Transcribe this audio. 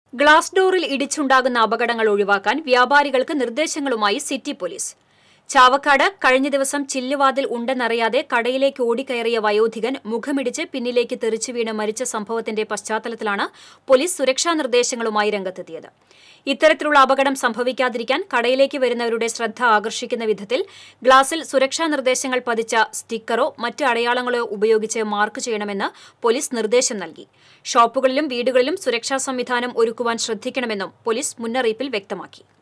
glass ഡോറിൽ ഇടിച്ചുണ്ടാകുന്ന അപകടങ്ങൾ ഒഴിവാക്കാൻ വ്യാപാരികൾക്ക് നിർദ്ദേശങ്ങളുമായി സിറ്റി പോലീസ് ചാവക്കാട് കഴിഞ്ഞ ദിവസം ചില്ലുവാതിൽ ഉണ്ടെന്നറിയാതെ കടയിലേക്ക് ഓടിക്കയറിയ വയോധികൻ മുഖമിടിച്ച് പിന്നിലേക്ക് തെറിച്ചു വീണ് മരിച്ച സംഭവത്തിന്റെ പശ്ചാത്തലത്തിലാണ് പോലീസ് സുരക്ഷാ നിർദ്ദേശങ്ങളുമായി രംഗത്തെത്തിയത് ഇത്തരത്തിലുള്ള അപകടം സംഭവിക്കാതിരിക്കാൻ കടയിലേക്ക് വരുന്നവരുടെ ശ്രദ്ധ ആകർഷിക്കുന്ന വിധത്തിൽ ഗ്ലാസിൽ സുരക്ഷാ നിർദ്ദേശങ്ങൾ പതിച്ച സ്റ്റിക്കറോ മറ്റ് അടയാളങ്ങളോ ഉപയോഗിച്ച് മാർക്ക് ചെയ്യണമെന്ന് പോലീസ് നിർദ്ദേശം നൽകി ഷോപ്പുകളിലും വീടുകളിലും സുരക്ഷാ സംവിധാനം ഒരുക്കുവാൻ ശ്രദ്ധിക്കണമെന്നും പോലീസ് മുന്നറിയിപ്പിൽ വ്യക്തമാക്കി